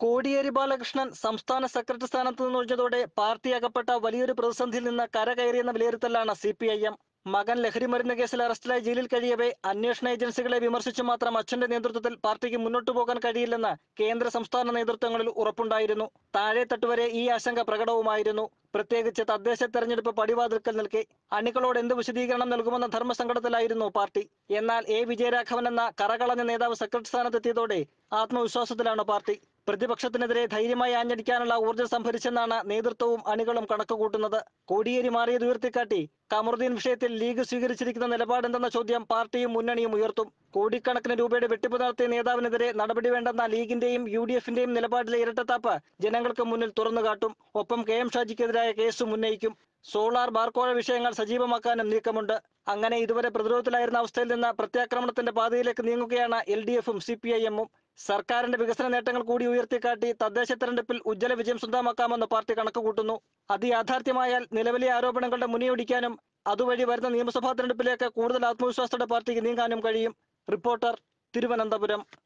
കോടിയേരി ബാലകൃഷ്ണൻ സംസ്ഥാന സെക്രട്ടറി സ്ഥാനത്ത് നിന്ന് ഒഴിഞ്ഞതോടെ പാർട്ടി അകപ്പെട്ട വലിയൊരു പ്രതിസന്ധിയിൽ നിന്ന് കരകയറിയെന്ന വിലയിരുത്തലാണ് സി പി ഐ എം മകൻ ലഹരിമരുന്ന് കേസിൽ അറസ്റ്റിലായി ജയിലിൽ കഴിയവേ അന്വേഷണ ഏജൻസികളെ വിമർശിച്ചു മാത്രം അച്ഛന്റെ നേതൃത്വത്തിൽ പാർട്ടിക്ക് മുന്നോട്ടു പോകാൻ കഴിയില്ലെന്ന് കേന്ദ്ര സംസ്ഥാന നേതൃത്വങ്ങളിൽ ഉറപ്പുണ്ടായിരുന്നു താഴെത്തട്ട് വരെ ഈ ആശങ്ക പ്രകടവുമായിരുന്നു പ്രത്യേകിച്ച് തദ്ദേശ തെരഞ്ഞെടുപ്പ് പടിവാതിൽക്കൽ നിൽക്കെ അണികളോട് എന്ത് വിശദീകരണം നൽകുമെന്ന ധർമ്മസങ്കടത്തിലായിരുന്നു പാർട്ടി എന്നാൽ എ വിജയരാഘവൻ എന്ന കറകളഞ്ഞ നേതാവ് സെക്രട്ടറി സ്ഥാനത്തെത്തിയതോടെ ആത്മവിശ്വാസത്തിലാണ് പാർട്ടി പ്രതിപക്ഷത്തിനെതിരെ ധൈര്യമായി ആഞ്ഞടിക്കാനുള്ള ഊർജ്ജം സംഭരിച്ചെന്നാണ് നേതൃത്വവും അണികളും കണക്കുകൂട്ടുന്നത് കോടിയേരി മാറിയത് ഉയർത്തിക്കാട്ടി കമറുദ്ദീൻ വിഷയത്തിൽ ലീഗ് സ്വീകരിച്ചിരിക്കുന്ന നിലപാടെന്തെന്ന ചോദ്യം പാർട്ടിയും മുന്നണിയും ഉയർത്തും കോടിക്കണക്കിന് രൂപയുടെ വെട്ടിപ്പ് നടത്തിയ നേതാവിനെതിരെ നടപടി വേണ്ടെന്ന ലീഗിന്റെയും യു ഡി എഫിന്റെയും നിലപാടിലെ ഇരട്ടത്താപ്പ് ജനങ്ങൾക്ക് മുന്നിൽ തുറന്നുകാട്ടും ഒപ്പം കെ എം ഷാജിക്കെതിരായ കേസും ഉന്നയിക്കും സോളാർ ബാർക്കോഴ വിഷയങ്ങൾ സജീവമാക്കാനും നീക്കമുണ്ട് അങ്ങനെ ഇതുവരെ പ്രതിരോധത്തിലായിരുന്ന അവസ്ഥയിൽ നിന്ന് പ്രത്യാക്രമണത്തിന്റെ പാതയിലേക്ക് നീങ്ങുകയാണ് എൽ ഡി എഫും സി പി ഐ എമ്മും സർക്കാരിന്റെ വികസന നേട്ടങ്ങൾ കൂടി ഉയർത്തിക്കാട്ടി തദ്ദേശ തെരഞ്ഞെടുപ്പിൽ ഉജ്ജ്വല വിജയം സ്വന്തമാക്കാമെന്ന് പാർട്ടി കണക്കുകൂട്ടുന്നു അത് യാഥാർത്ഥ്യമായാൽ നിലവിലെ ആരോപണങ്ങളുടെ മുനയൊടിക്കാനും അതുവഴി വരുന്ന നിയമസഭാ തെരഞ്ഞെടുപ്പിലേക്ക് കൂടുതൽ ആത്മവിശ്വാസത്തോടെ പാർട്ടിക്ക് നീങ്ങാനും കഴിയും റിപ്പോർട്ടർ തിരുവനന്തപുരം